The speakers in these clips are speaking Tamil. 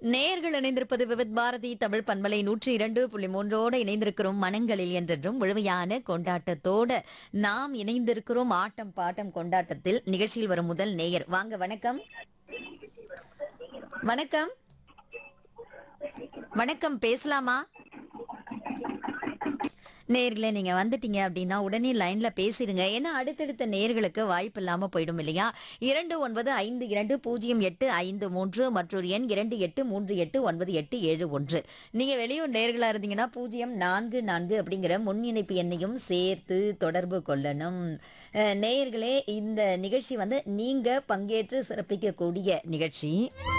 நேர்கள் இணைந்திருப்பது விவித் பாரதி தமிழ் பண்பலை நூற்றி இரண்டு புள்ளி மூன்றோடு இணைந்திருக்கிறோம் மனங்களில் என்றென்றும் முழுமையான கொண்டாட்டத்தோட நாம் இணைந்திருக்கிறோம் ஆட்டம் பாட்டம் கொண்டாட்டத்தில் நிகழ்ச்சியில் வரும் முதல் நேயர் வாங்க வணக்கம் வணக்கம் வணக்கம் பேசலாமா நேர்களே நீங்க வந்துட்டீங்க அப்படின்னா உடனே லைன்ல பேசிடுங்க ஏன்னா அடுத்தடுத்த நேர்களுக்கு வாய்ப்பு இல்லாம போயிடும் இல்லையா இரண்டு ஒன்பது ஐந்து இரண்டு பூஜ்ஜியம் எட்டு ஐந்து மூன்று மற்றொரு எண் இரண்டு எட்டு மூன்று எட்டு ஒன்பது எட்டு ஏழு ஒன்று நீங்க வெளியூர் நேர்களா இருந்தீங்கன்னா பூஜ்ஜியம் நான்கு நான்கு அப்படிங்கிற முன் இணைப்பு எண்ணையும் சேர்த்து தொடர்பு கொள்ளணும் அஹ், நேயர்களே இந்த நிகழ்ச்சி வந்து நீங்க பங்கேற்று சிறப்பிக்கக்கூடிய நிகழ்ச்சி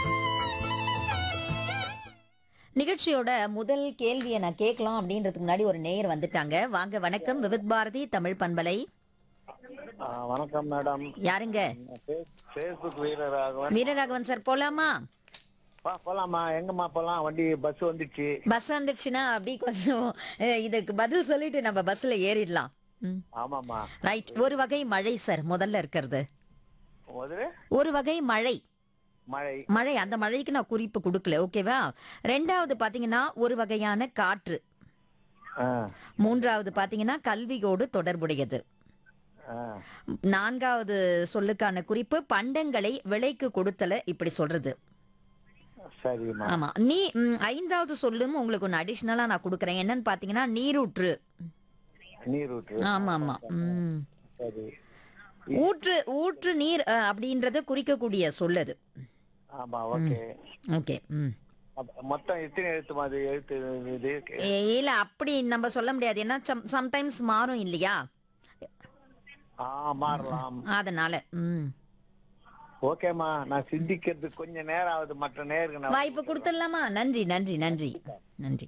நிகழ்ச்சியோட முதல் கேள்வியை நான் கேட்கலாம் அப்படின்றதுக்கு முன்னாடி ஒரு நேயர் வந்துட்டாங்க வாங்க வணக்கம் விவித் பாரதி தமிழ் பண்பலை ஆ, வணக்கம் மேடம் யாருங்க ஃபேஸ்புக் வீரராகவன் வீரராகவன் சார் போலாமா வா போலாமா எங்கம்மா போலாம் வண்டி பஸ் வந்துச்சு பஸ் வந்துருச்சுன்னா அப்படி கொஞ்சம் அஹ், இதுக்கு பதில் சொல்லிட்டு நம்ம பஸ்ல ஏறிடலாம் ம். ஆமாமா ரைட் ஒரு வகை மழை சார் முதல்ல இருக்கிறது முதல்ல ஒரு வகை மழை மழை மழை அந்த மழைக்கு நான் குறிப்பு கொடுக்கல ஓகேவா ரெண்டாவது பாத்தீங்கன்னா ஒரு வகையான காற்று ஆ, மூன்றாவது பாத்தீங்கன்னா கல்வியோடு தொடர்புடையது ஆ, நான்காவது சொல்லுக்கான குறிப்பு பண்டங்களை விலைக்கு கொடுத்தல இப்படி சொல்றது சரிம்மா ஆமா நீ ம், ஐந்தாவது சொல்லும் உங்களுக்கு ஒன்று அடிஷ்னலா நான் கொடுக்குறேன் என்னன்னு பாத்தீங்கன்னா நீரூற்று நீர் ஊற்று ஆமா ஆமா ம். சரி ஊற்று ஊற்று நீர் அ, அப்படின்றத குறிக்கக்கூடிய சொல்லது ஆமா ஓகே ஓகே ம் அப்ப மொத்தம் எத்தனை எழுத்து மாதிரி எழுத்து இது இருக்கு? ஏ, இல்ல அப்படி நம்ம சொல்ல முடியாது ஏன்னா சம்டைம்ஸ் மாறும் இல்லையா ஆ மாறலாம் அதனால ம் ஓகேம்மா நான் சிந்திக்கிறதுக்கு கொஞ்சம் நேரம் ஆகுது மற்ற நேருக்கு நான் வாய்ப்பு கொடுத்துடலாமா நன்றி நன்றி நன்றி நன்றி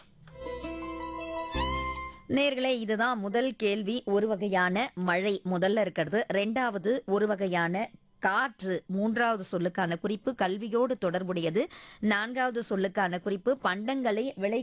நேர்களே இதுதான் முதல் கேள்வி ஒரு வகையான மழை முதல்ல இருக்கிறது ரெண்டாவது ஒரு வகையான காற்று மூன்றாவது சொல்லுக்கான குறிப்பு கல்வியோடு தொடர்புடையது நான்காவது சொல்லுக்கான குறிப்பு பண்டங்களை விலை